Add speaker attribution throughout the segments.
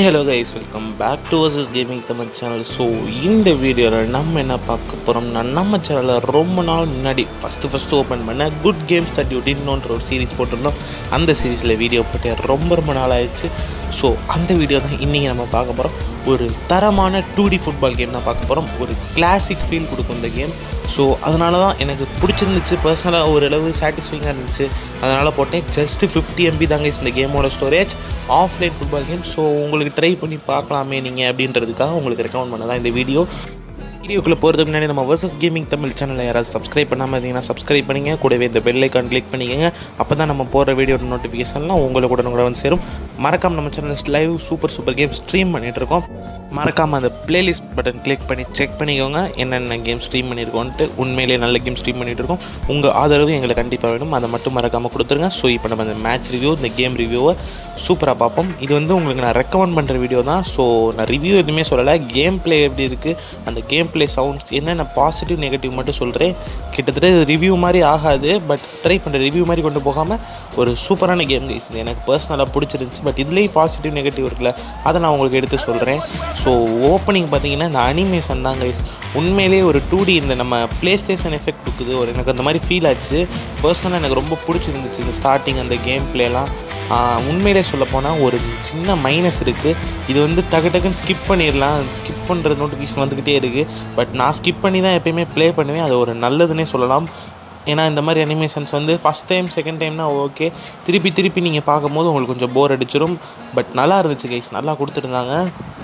Speaker 1: hi hello guys welcome back to versus gaming Tamil channel so இந்த வீடியோவில் நம்ம என்ன பார்க்க போகிறோம்னா நம்ம சேனலில் ரொம்ப நாள் முன்னாடி ஃபஸ்ட்டு ஃபஸ்ட்டு ஓப்பன் பண்ண குட் கேம்ஸ் தட் யூ டின்னோன்ற ஒரு சீரிஸ் போட்டிருந்தோம் அந்த சீரீஸில் வீடியோ போட்டு ரொம்ப ரொம்ப நாள் ஆயிடுச்சு ஸோ அந்த வீடியோ தான் இன்றைக்கி நம்ம பார்க்க போகிறோம் ஒரு தரமான டூ டி ஃபுட்பால் கேம் தான் பார்க்க போகிறோம் ஒரு கிளாசிக் ஃபீல் கொடுக்கும் இந்த கேம் ஸோ அதனால தான் எனக்கு பிடிச்சிருந்துச்சு பர்சனலாக ஓரளவு சாட்டிஸ்ஃபைங்காக இருந்துச்சு அதனால் போட்டேன் ஜஸ்ட் ஃபிஃப்டி எம்பி தாங்க இந்த கேமோட storage offline football game so உங்களுக்கு ட்ரை பண்ணி பார்க்கலாமே நீங்கள் அப்படின்றதுக்காக உங்களுக்கு ரெக்கமெண்ட் பண்ண தான் இந்த வீடியோ வீடியோக்குள்ளே போகிறதுக்கு முன்னாடி நம்ம வர்சஸ் கேமிங் தமிழ் சேனலை யாராவது சப்ஸ்கிரைப் பண்ணாமல் இருந்தீங்கன்னா சப்ஸ்கிரைப் பண்ணிங்க கூடவே இந்த பெல் ஐக்கான் கிளிக் பண்ணிக்கோங்க அப்போ தான் நம்ம போகிற வீடியோட நோட்டிஃபிகேஷன்லாம் உங்களுக்கு கூட கூட வந்து சேரும் மறக்காம நம்ம channel live super super game stream பண்ணிகிட்டு இருக்கோம் மறக்காமல் அந்த பிளேலிஸ்ட் பட்டன் கிளிக் பண்ணி செக் பண்ணிக்கோங்க என்னென்ன கேம் ஸ்ட்ரீம் பண்ணியிருக்கோன்ட்டு உண்மையிலேயே நல்ல கேம் ஸ்ட்ரீம் பண்ணிகிட்டு இருக்கோம் உங்கள் ஆதரவு எங்களுக்கு கண்டிப்பாக வேணும் அதை மட்டும் மறக்காமல் கொடுத்துருங்க ஸோ இப்போ நம்ம இந்த மேட்ச் ரிவ்யூ இந்த கேம் ரிவ்யூவை சூப்பராக பார்ப்போம் இது வந்து உங்களுக்கு நான் ரெக்கமெண்ட் பண்ணுற வீடியோ தான் ஸோ நான் ரிவ்யூ எதுவுமே சொல்லலை கேம் ப்ளே எப்படி இருக்குது அந்த கேம் ப்ளே சவுண்ட்ஸ் என்னென்ன பாசிட்டிவ் நெகட்டிவ் மட்டும் சொல்கிறேன் கிட்டத்தட்ட இது ரிவ்யூ மாதிரி ஆகாது பட் ட்ரை பண்ணுற ரிவ்யூ மாதிரி கொண்டு போகாமல் ஒரு சூப்பரான கேம் கைஸ் இது எனக்கு பர்சனலாக பிடிச்சிருந்துச்சு பட் இதுலேயும் பாசிட்டிவ் நெகட்டிவ் இருக்குல்ல அதை நான் உங்களுக்கு எடுத்து சொல்கிறேன் ஸோ ஓப்பனிங் பார்த்தீங்கன்னா இந்த அனிமேஷன் தான் கைஸ் உண்மையிலேயே ஒரு டூ டி இந்த நம்ம ப்ளே ஸ்டேஷன் எஃபெக்ட் இருக்குது ஒரு எனக்கு அந்த மாதிரி ஃபீல் ஆச்சு பர்சனலாக எனக்கு ரொம்ப பிடிச்சிருந்துச்சு இந்த ஸ்டார்டிங் அந்த கேம் ப்ளேலாம் உண்மையிலே சொல்லப்போனால் ஒரு சின்ன மைனஸ் இருக்குது இது வந்து டக்கு டக்குன்னு ஸ்கிப் பண்ணிடலாம் ஸ்கிப் பண்ணுற நோட்டிஃபிகேஷன் வந்துக்கிட்டே இருக்குது பட் நான் ஸ்கிப் பண்ணி தான் எப்பயுமே ப்ளே பண்ணுவேன் அது ஒரு நல்லதுன்னே சொல்லலாம் ஏன்னா இந்த மாதிரி அனிமேஷன்ஸ் வந்து ஃபஸ்ட் டைம் செகண்ட் டைம்னா ஓகே திருப்பி திருப்பி நீங்கள் பார்க்கும்போது உங்களுக்கு கொஞ்சம் போர் அடிச்சிடும் பட் நல்லா இருந்துச்சு கைஸ் நல்லா கொடுத்துருந்தாங்க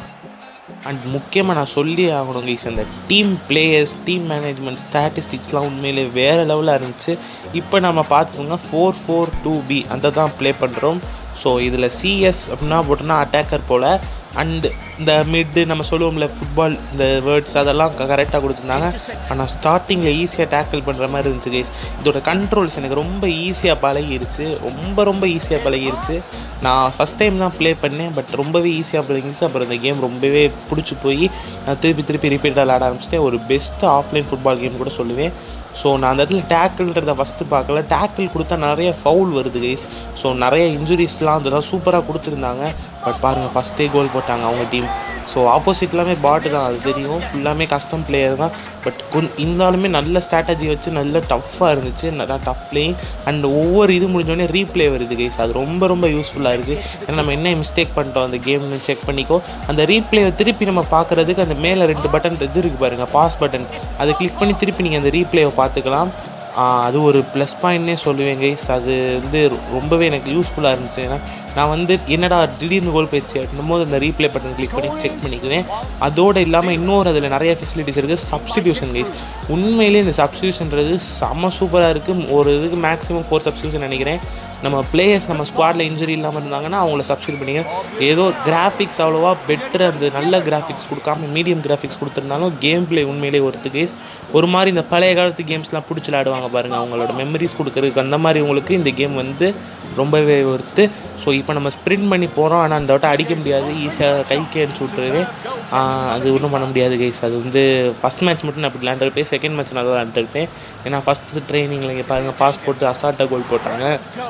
Speaker 1: அண்ட் முக்கியமாக நான் சொல்லி ஆகணும் கைஸ் அந்த டீம் பிளேயர்ஸ் டீம் மேனேஜ்மெண்ட் ஸ்டாட்டிஸ்டிக்ஸ்லாம் உண்மையிலே வேறு லெவலில் இருந்துச்சு இப்போ நம்ம பார்த்துக்கோங்க ஃபோர் ஃபோர் டூ பி அந்த தான் ப்ளே பண்ணுறோம் ஸோ இதில் சிஎஸ் அப்படின்னா போட்டோன்னா அட்டாக்கர் போல் அண்டு இந்த மிட்டு நம்ம சொல்லுவோம்ல ஃபுட்பால் இந்த வேர்ட்ஸ் அதெல்லாம் கரெக்டாக கொடுத்துருந்தாங்க ஆனால் ஸ்டார்டிங்கில் ஈஸியாக டேக்கிள் பண்ணுற மாதிரி இருந்துச்சு கைஸ் இதோட கண்ட்ரோல்ஸ் எனக்கு ரொம்ப ஈஸியாக பழகிருச்சு ரொம்ப ரொம்ப ஈஸியாக பழகிருச்சு நான் ஃபஸ்ட் டைம் தான் ப்ளே பண்ணேன் பட் ரொம்பவே ஈஸியாக பழகிருச்சு அப்புறம் இந்த கேம் ரொம்பவே பிடிச்சி போய் நான் திருப்பி திருப்பி ரிப்பீட்டாக விளாட ஆரம்பிச்சிட்டேன் ஒரு பெஸ்ட் ஆஃப்லைன் ஃபுட்பால் கேம் கூட சொல்லுவேன் ஸோ நான் அந்த இடத்துல டேக்கிள்ன்றதை ஃபஸ்ட்டு பார்க்கல டேக்கிள் கொடுத்தா நிறைய ஃபவுல் வருது கைஸ் ஸோ நிறைய இன்ஜுரிஸ்லாம் அதெல்லாம் சூப்பராக கொடுத்துருந்தாங்க பட் பாருங்கள் ஃபஸ்ட்டே கோல் போட்டாங்க அவங்க டீம் ஸோ ஆப்போசிட் எல்லாமே பாட்டு தான் அது தெரியும் ஃபுல்லாமே கஸ்டம் பிளேயர் தான் பட் கொன் இருந்தாலுமே நல்ல ஸ்ட்ராட்டஜி வச்சு நல்ல டஃப்பாக இருந்துச்சு நல்லா டஃப் பிளேயிங் அண்ட் ஒவ்வொரு இது முடிஞ்சோடனே ரீப்ளே வருது கைஸ் அது ரொம்ப ரொம்ப யூஸ்ஃபுல்லாக இருக்குது ஏன்னா நம்ம என்ன மிஸ்டேக் பண்ணிட்டோம் அந்த கேம்னு செக் பண்ணிக்கோ அந்த ரீப்ளேவை திருப்பி நம்ம பார்க்குறதுக்கு அந்த மேலே ரெண்டு பட்டன் இது இருக்குது பாருங்கள் பாஸ் பட்டன் அதை கிளிக் பண்ணி திருப்பி நீங்கள் அந்த ரீப்ளேவை பார்த்துக்கலாம் அது ஒரு ப்ளஸ் பாயிண்ட்னே சொல்லுவேன் கைஸ் அது வந்து ரொம்பவே எனக்கு யூஸ்ஃபுல்லாக இருந்துச்சு ஏன்னா நான் வந்து என்னடா திடீர்னு கோல் போயிடுச்சு அப்படின்னும் போது அந்த ரீப்ளே பட்டன் கிளிக் பண்ணி செக் பண்ணிக்குவேன் அதோடு இல்லாமல் இன்னொரு அதில் நிறைய ஃபெசிலிட்டிஸ் இருக்குது சப்ஸ்டிடியூஷன் கைஸ் உண்மையிலேயே இந்த சப்ஸ்டியூஷன்றது செம்ம சூப்பராக இருக்குது ஒரு இதுக்கு மேக்ஸிமம் ஃபோர் சப்ஸ்டியூஷன் நினைக்கிறேன் நம்ம பிளேயர்ஸ் நம்ம ஸ்குவாடில் இன்ஜுரி இல்லாமல் இருந்தாங்கன்னா அவங்கள சப்ஸ்டியூட் பண்ணிங்க ஏதோ கிராஃபிக்ஸ் அவ்வளோவா பெட்டர் அந்த நல்ல கிராஃபிக்ஸ் கொடுக்காம மீடியம் கிராஃபிக்ஸ் கொடுத்துருந்தாலும் கேம் பிளே உண்மையிலே ஒருத்து கேஸ் ஒரு மாதிரி இந்த பழைய காலத்து கேம்ஸ்லாம் பிடிச்சி விளாடுவாங்க பாருங்கள் அவங்களோட மெமரிஸ் கொடுக்குறதுக்கு அந்த மாதிரி உங்களுக்கு இந்த கேம் வந்து ரொம்பவே ஒருத்து ஸோ இப்போ நம்ம ஸ்ப்ரிண்ட் பண்ணி போகிறோம் ஆனால் அந்த வட்டம் அடிக்க முடியாது ஈஸியாக கைக்கே அடிச்சு விட்ருவே அது ஒன்றும் பண்ண முடியாது கைஸ் அது வந்து ஃபஸ்ட் மேட்ச் மட்டும் நான் அப்படி விளாண்டுருப்பேன் செகண்ட் மேட்ச் நல்லா விளாண்டுருப்பேன் ஏன்னா ஃபஸ்ட்டு ட்ரைனிங்கில் இங்கே பாருங்கள் பாஸ் போட்டு அசால்ட்டாக கோல் போட்டாங்க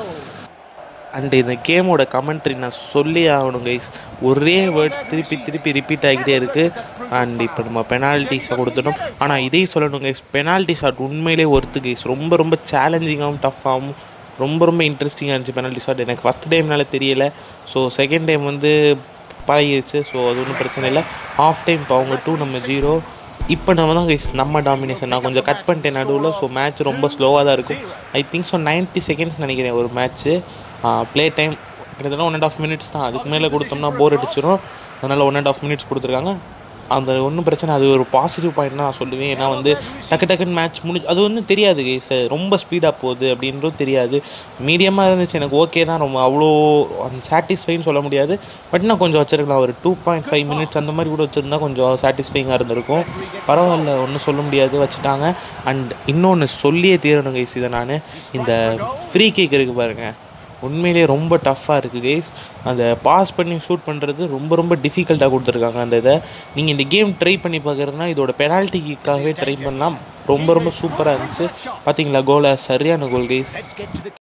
Speaker 1: அண்ட் இந்த கேமோட கமெண்ட்ரி நான் சொல்லி ஆகணும் கைஸ் ஒரே வேர்ட்ஸ் திருப்பி திருப்பி ரிப்பீட் ஆகிட்டே இருக்குது அண்ட் இப்போ நம்ம பெனால்ட்டி ஷாட் கொடுத்துட்டோம் ஆனால் இதையும் சொல்லணும் கைஸ் பெனால்ட்டி ஷாட் உண்மையிலே ஒர்த்து கைஸ் ரொம்ப ரொம்ப சேலஞ்சிங்காகவும் டஃப்பாகவும் ரொம்ப ரொம்ப இன்ட்ரெஸ்டிங்காக இருந்துச்சு பெனால்ட்டி ஷாட் எனக்கு ஃபஸ்ட் டைம்னால தெரியல ஸோ செகண்ட் டைம் வந்து பழகிடுச்சு ஸோ அது ஒன்றும் பிரச்சனை இல்லை ஆஃப் டைம் இப்போ அவங்க டூ நம்ம ஜீரோ இப்போ நம்ம தான் கைஸ் நம்ம டாமினேஷன் நான் கொஞ்சம் கட் பண்ணிட்டேன் நடுவில் ஸோ மேட்ச் ரொம்ப ஸ்லோவாக தான் இருக்கும் I think so ninety seconds நினைக்கிறேன் ஒரு மேட்ச்சு ப்ளே டைம் கிட்டத்தட்ட ஒன் அண்ட் ஆஃப் மினிட்ஸ் தான் அதுக்கு மேலே கொடுத்தோம்னா போர் அடிச்சிடும் அதனால் ஒன் அண்ட் ஆஃப் மினிட்ஸ் கொடுத்துருக்காங்க அந்த ஒன்றும் பிரச்சனை அது ஒரு பாசிட்டிவ் பாயிண்ட் நான் சொல்லுவேன் ஏன்னா வந்து டக்கு டக்குன்னு மேட்ச் முடிஞ்சு அது ஒன்றும் தெரியாது கைஸ் ரொம்ப ஸ்பீடாக போகுது அப்படின்றது தெரியாது மீடியமாக இருந்துச்சு எனக்கு ஓகே தான் ரொம்ப அவ்வளோ அந்த சாட்டிஸ்ஃபைன்னு சொல்ல முடியாது பட் நான் கொஞ்சம் வச்சுருக்கலாம் ஒரு டூ பாயிண்ட் ஃபைவ் மினிட்ஸ் அந்த மாதிரி கூட வச்சுருந்தா கொஞ்சம் சாட்டிஸ்ஃபைங்காக இருந்திருக்கும் பரவாயில்ல ஒன்றும் சொல்ல முடியாது வச்சுட்டாங்க அண்ட் இன்னொன்று சொல்லியே தீரணும் கைஸ் இதை நான் இந்த ஃப்ரீ கேக் இருக்குது பாருங்கள் உண்மையிலேயே ரொம்ப டஃப்பாக இருக்குது கேஸ் அந்த பாஸ் பண்ணி ஷூட் பண்ணுறது ரொம்ப ரொம்ப டிஃபிகல்ட்டாக கொடுத்துருக்காங்க அந்த இதை நீங்கள் இந்த கேம் ட்ரை பண்ணி பார்க்குறதுனா இதோட பெனால்ட்டிக்காகவே ட்ரை பண்ணலாம் ரொம்ப ரொம்ப சூப்பராக இருந்துச்சு பார்த்தீங்களா கோலை சரியான கோல் கேஸ்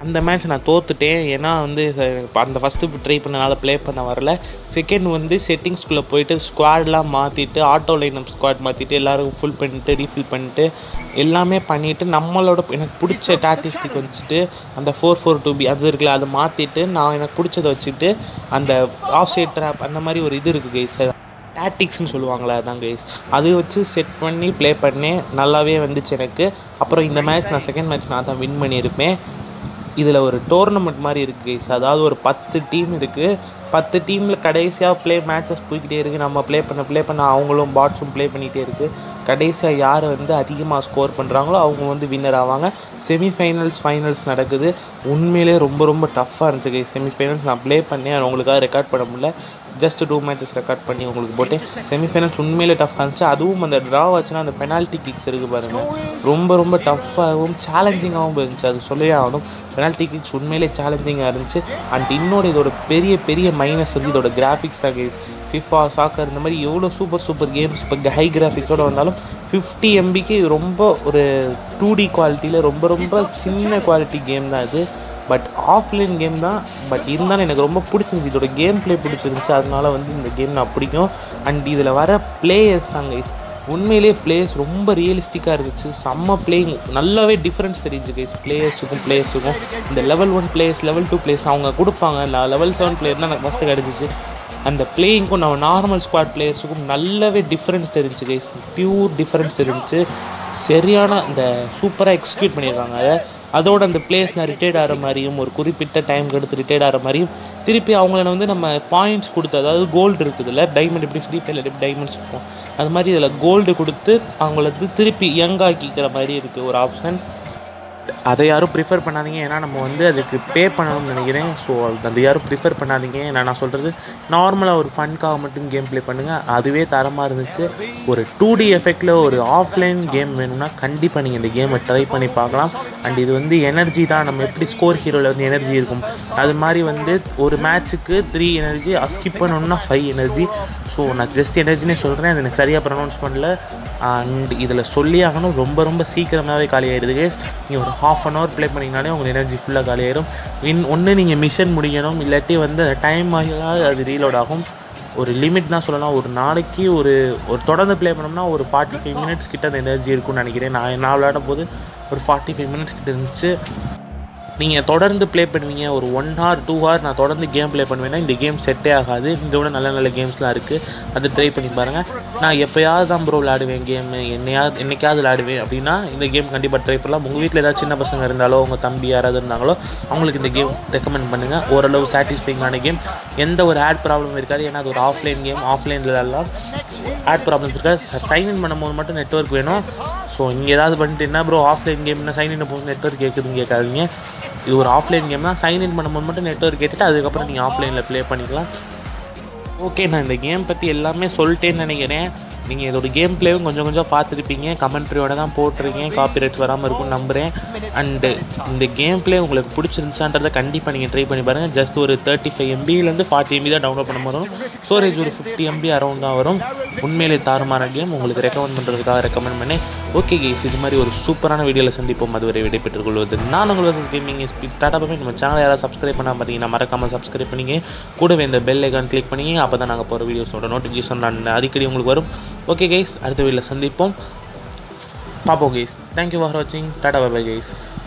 Speaker 1: அந்த மேட்ச் நான் தோத்துட்டேன் ஏன்னா வந்து ச- அந்த ஃபஸ்ட்டு ட்ரை பண்ணனால ப்ளே பண்ண வரல செகண்ட் வந்து செட்டிங்ஸ்குள்ளே போயிட்டு ஸ்குவாட்லாம் மாற்றிட்டு ஆட்டோ லைனப் ஸ்குவாட் மாற்றிட்டு எல்லாருக்கும் ஃபுல் பண்ணிட்டு ரீஃபில் பண்ணிட்டு எல்லாமே பண்ணிவிட்டு நம்மளோட எனக்கு பிடிச்ச டாட்டிஸ்டிக் வச்சுட்டு அந்த ஃபோர் ஃபோர் டூ பி அது இருக்குல்ல அதை மாற்றிட்டு நான் எனக்கு பிடிச்சதை வச்சுட்டு அந்த ஆஃப் சைட் ட்ராப் அந்த மாதிரி ஒரு இது இருக்குது கைஸ் டாட்டிக்ஸ்னு சொல்லுவாங்களே அதான் கைஸ் அது வச்சு செட் பண்ணி ப்ளே பண்ணேன் நல்லாவே வந்துச்சு எனக்கு அப்புறம் இந்த மேட்ச் நான் செகண்ட் மேட்ச் நான் தான் வின் பண்ணியிருப்பேன் இதில் ஒரு டோர்னமெண்ட் மாதிரி இருக்குது கைஸ் அதாவது ஒரு பத்து டீம் இருக்குது பத்து டீமில் கடைசியாக ப்ளே மேட்சஸ் போய்கிட்டே இருக்குது நம்ம ப்ளே பண்ண ப்ளே பண்ண அவங்களும் பாட்ஸும் ப்ளே பண்ணிகிட்டே இருக்குது கடைசியாக யார் வந்து அதிகமாக ஸ்கோர் பண்ணுறாங்களோ அவங்க வந்து வின்னர் ஆவாங்க செமிஃபைனல்ஸ் ஃபைனல்ஸ் நடக்குது உண்மையிலே ரொம்ப ரொம்ப டஃப்பாக இருந்துச்சு கைஸ் செமிஃபைனல்ஸ் நான் ப்ளே பண்ணேன் அது உங்களுக்காக ரெக்கார்ட் பண்ண முடியல ஜஸ்ட் டூ மேட்சஸ் ரெக்கார்ட் பண்ணி உங்களுக்கு போட்டேன் செமிஃபைனல்ஸ் உண்மையிலே டஃப்பாக இருந்துச்சு அதுவும் அந்த ட்ரா ஆச்சுன்னா அந்த பெனால்ட்டி கிக்ஸ் இருக்குது பாருங்கள் ரொம்ப ரொம்ப டஃப்பாகவும் சேலஞ்சிங்காகவும் இருந்துச்சு அது சொல்லவே ஆகணும் பெனால்ட்டி கிக்ஸ் உண்மையிலே சேலஞ்சிங்காக இருந்துச்சு அண்ட் இன்னொரு இதோட பெரிய பெரிய மைனஸ் வந்து இதோட கிராஃபிக்ஸ் தான் கேஸ் ஃபிஃபா சாக்கர் இந்த மாதிரி எவ்வளோ சூப்பர் சூப்பர் கேம்ஸ் இப்போ ஹை கிராஃபிக்ஸோடு வந்தாலும் ஃபிஃப்டி எம்பிக்கு ரொம்ப ஒரு டூ டி குவாலிட்டியில் ரொம்ப ரொம்ப சின்ன குவாலிட்டி கேம் தான் இது பட் ஆஃப்லைன் கேம் தான் பட் இருந்தாலும் எனக்கு ரொம்ப பிடிச்சிருந்துச்சி இதோட கேம் ப்ளே பிடிச்சிருந்துச்சி அதனால வந்து இந்த கேம் நான் பிடிக்கும் அண்ட் இதில் வர பிளேயர்ஸ் தான் கைஸ் உண்மையிலேயே பிளேயர்ஸ் ரொம்ப ரியலிஸ்டிக்காக இருந்துச்சு செம்ம பிளேயிங் நல்லாவே டிஃப்ரென்ஸ் தெரிஞ்சு கைஸ் பிளேயர்ஸுக்கும் பிளேயர்ஸுக்கும் இந்த level one players level two players அவங்க கொடுப்பாங்க நான் லெவல் செவன் பிளேயர் தான் எனக்கு ஃபஸ்ட்டு கிடச்சிச்சு அந்த பிளேயிங்க்கும் நம்ம நார்மல் ஸ்குவாட் பிளேயர்ஸுக்கும் நல்லாவே டிஃப்ரென்ஸ் தெரிஞ்சு கைஸ் பியூர் டிஃப்ரென்ஸ் தெரிஞ்சு சரியான இந்த சூப்பராக எக்ஸிக்யூட் பண்ணியிருக்காங்க அதை அதோட அந்த பிளேயர்ஸ் நான் ரிட்டையர்ட் ஆகிற மாதிரியும் ஒரு குறிப்பிட்ட டைம்க்கு எடுத்து ரிட்டையர்ட் ஆகிற மாதிரியும் திருப்பி அவங்கள வந்து நம்ம பாயிண்ட்ஸ் கொடுத்து அதாவது கோல்டு இருக்குதுல்ல டைமண்ட் எப்படி ஃப்ரீ ஃபயரில் எப்படி டைமண்ட்ஸ் இருக்கும் அது மாதிரி இதில் கோல்டு கொடுத்து அவங்கள வந்து திருப்பி யங் ஆக்கிக்கிற மாதிரி இருக்குது ஒரு ஆப்ஷன் அதை யாரும் ப்ரிஃபர் பண்ணாதீங்க ஏன்னா நம்ம வந்து அதுக்கு பே பண்ணணும்னு நினைக்கிறேன் ஸோ அது யாரும் ப்ரிஃபர் பண்ணாதீங்க நான் நான் சொல்கிறது நார்மலாக ஒரு ஃபன்காக மட்டும் கேம் ப்ளே பண்ணுங்கள் அதுவே தரமாக இருந்துச்சு ஒரு டூ டி எஃபெக்டில் ஒரு ஆஃப்லைன் கேம் வேணும்னா கண்டிப்பாக நீங்கள் இந்த கேமை ட்ரை பண்ணி பார்க்கலாம் அண்ட் இது வந்து எனர்ஜி தான் நம்ம எப்படி ஸ்கோர் ஹீரோவில் வந்து எனர்ஜி இருக்கும் அது மாதிரி வந்து ஒரு மேட்ச்சுக்கு த்ரீ எனர்ஜி ஸ்கிப் பண்ணணும்னா ஃபைவ் எனர்ஜி ஸோ நான் ஜஸ்ட் எனர்ஜினே சொல்கிறேன் அது எனக்கு சரியாக ப்ரொனவுன்ஸ் பண்ணல அண்ட் இதில் சொல்லி ஆகணும் ரொம்ப ரொம்ப சீக்கிரமாகவே காலி ஆயிடுது கேஸ் நீங்கள் ஒரு ஹாஃப் அன் ஹவர் ப்ளே பண்ணிங்கனாலே உங்கள் எனர்ஜி ஃபுல்லாக காலி ஆயிடும் இன் ஒன்று நீங்கள் மிஷன் முடிக்கணும் இல்லாட்டி வந்து அந்த டைம் ஆகி அது ரீலோட் ஆகும் ஒரு லிமிட் தான் சொல்லலாம் ஒரு நாளைக்கு ஒரு ஒரு தொடர்ந்து ப்ளே பண்ணோம்னா ஒரு ஃபார்ட்டி ஃபைவ் மினிட்ஸ் கிட்ட அந்த எனர்ஜி இருக்கும்னு நினைக்கிறேன் நான் நான் விளையாடும் போது ஒரு ஃபார்ட்டி ஃபைவ் மினிட்ஸ் கிட்ட இருந்துச்சு நீங்கள் தொடர்ந்து ப்ளே பண்ணுவீங்க ஒரு ஒன் ஹவர் டூ ஹவர் நான் தொடர்ந்து கேம் ப்ளே பண்ணுவேன்னா இந்த கேம் செட்டே ஆகாது இந்த விட நல்ல நல்ல கேம்ஸ்லாம் இருக்குது அது ட்ரை பண்ணி பாருங்கள் நான் எப்போயாவது தான் ப்ரோ விளையாடுவேன் கேமு என்னையாவது என்னைக்காவது விளையாடுவேன் அப்படின்னா இந்த கேம் கண்டிப்பாக ட்ரை பண்ணலாம் உங்கள் வீட்டில் ஏதாவது சின்ன பசங்க இருந்தாலோ உங்கள் தம்பி யாராவது இருந்தாங்களோ அவங்களுக்கு இந்த கேம் ரெக்கமெண்ட் பண்ணுங்கள் ஓரளவு சாட்டிஸ்ஃபைங்கான கேம் எந்த ஒரு ஆட் ப்ராப்ளம் இருக்காது ஏன்னா அது ஒரு ஆஃப்லைன் கேம் ஆஃப்லைனில் விளையாடலாம் ஆட் ப்ராப்ளம்ஸ் இருக்காது சைன்இன் பண்ணும்போது மட்டும் நெட்ஒர்க் வேணும் ஸோ இங்கே ஏதாவது பண்ணிட்டு என்ன ப்ரோ ஆஃப்லைன் கேம் என்ன சைன்இன் போது நெட்ஒர்க் கேட்குதுன்னு கேட்காதீங்க இது ஒரு ஆஃப்லைன் கேம் தான் சைன்இன் பண்ணும்போது மட்டும் நெட்ஒர்க் கேட்டுட்டு அதுக்கப்புறம் நீங்கள் ஆஃப்லைனில் ப்ளே பண்ணிக்கலாம் ஓகே நான் இந்த கேம் பற்றி எல்லாமே சொல்லிட்டேன்னு நினைக்கிறேன் நீங்கள் இதோட கேம் பிளேவும் கொஞ்சம் கொஞ்சம் பார்த்துருப்பீங்க கமெண்ட்ரியோட தான் போட்டிருக்கீங்க காப்பிரைட்ஸ் வராமல் இருக்கும்னு நம்புகிறேன் அண்டு இந்த கேம் பிளே உங்களுக்கு பிடிச்சிருந்துச்சான்றதை கண்டிப்பாக நீங்கள் ட்ரை பண்ணி பாருங்கள் ஜஸ்ட் ஒரு தேர்ட்டி ஃபைவ் எம்பிலேருந்து ஃபார்ட்டி எம்பி தான் டவுன்லோட் பண்ண வரும் ஸ்டோரேஜ் ஒரு ஃபிஃப்டி எம்பி அரௌண்ட் தான் வரும் உண்மையிலே தாறுமாற கேம் உங்களுக்கு ரெக்கமெண்ட் பண்ணுறதுக்காக ரெக்கமெண்ட் பண்ணேன் ஓகே கேஸ் இது மாதிரி ஒரு சூப்பரான வீடியோவில் சந்திப்போம் அதுவரை விடைபெற்றுக் கொள்வது நான் உங்கள் வர்சஸ் கேமிங் ஸ்பீட் டாட்டா பண்ணி நம்ம சேனல் யாராவது சப்ஸ்கிரைப் பண்ணால் பார்த்தீங்கன்னா மறக்காமல் சப்ஸ்கிரைப் பண்ணிங்க கூடவே இந்த பெல் ஐக்கான் கிளிக் பண்ணிங்க அப்போ தான் நாங்கள் போகிற வீடியோஸோட நோட்டிஃபிகேஷன் நான் அடிக்கடி உங்களுக்கு வரும் ஓகே கைஸ் அடுத்த வீடியோவில் சந்திப்போம் பார்ப்போம் கைஸ் தேங்க்யூ ஃபார் வாட்சிங் டாடா பை கைஸ்